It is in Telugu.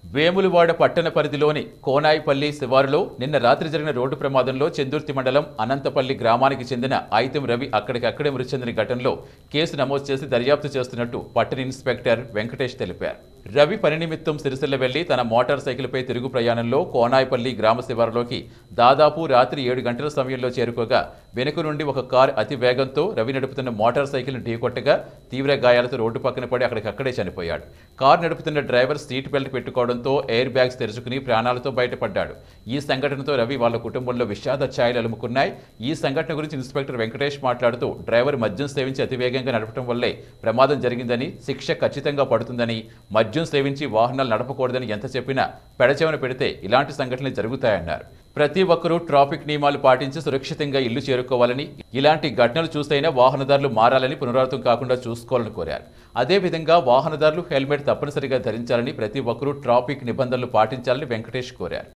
వేములవాడ పట్టణ పరిధిలోని కోనాయిపల్లి శివారులో నిన్న రాత్రి జరిగిన రోడ్డు ప్రమాదంలో చెందుర్తి మండలం అనంతపల్లి గ్రామానికి చెందిన ఐతం రవి అక్కడికక్కడే మృతి చెందిన ఘటనలో కేసు నమోదు చేసి దర్యాప్తు చేస్తున్నట్టు పట్టణ ఇన్స్పెక్టర్ వెంకటేష్ తెలిపారు రవి పని నిమిత్తం సిరిసిల్ల వెళ్లి తన మోటార్ సైకిల్పై తిరుగు ప్రయాణంలో కోనాయిపల్లి గ్రామ శివారులోకి దాదాపు రాత్రి ఏడు గంటల సమయంలో చేరుకోగా వెనుక నుండి ఒక కారు అతి వేగంతో రవి నడుపుతున్న మోటార్ సైకిల్ను ఢీకొట్టగా తీవ్ర గాయాలతో రోడ్డు పక్కన పడి అక్కడికక్కడే చనిపోయాడు కారు నడుపుతున్న డ్రైవర్ సీట్ బెల్ట్ పెట్టుకోవడంతో ఎయిర్ బ్యాగ్స్ తెరుచుకుని ప్రాణాలతో బయటపడ్డాడు ఈ సంఘటనతో రవి వాళ్ళ కుటుంబంలో విషాద ఛాయలు అలుముకున్నాయి ఈ సంఘటన గురించి ఇన్స్పెక్టర్ వెంకటేష్ మాట్లాడుతూ డ్రైవర్ మద్యం సేవించి అతివేగంగా నడపడం వల్లే ప్రమాదం జరిగిందని శిక్ష ఖచ్చితంగా పడుతుందని మద్యం సేవించి వాహనాలు నడపకూడదని ఎంత చెప్పినా పెడచెవన పెడితే ఇలాంటి సంఘటనలు జరుగుతాయన్నారు ప్రతి ఒక్కరూ ట్రాఫిక్ నియమాలు పాటించి సురక్షితంగా ఇల్లు చేరుకోవాలని ఇలాంటి ఘటనలు చూస్తేనే వాహనదారులు మారాలని పునరావృతం కాకుండా చూసుకోవాలని కోరారు అదేవిధంగా వాహనదారులు హెల్మెట్ తప్పనిసరిగా ధరించాలని ప్రతి ఒక్కరూ ట్రాఫిక్ నిబంధనలు పాటించాలని వెంకటేష్ కోరారు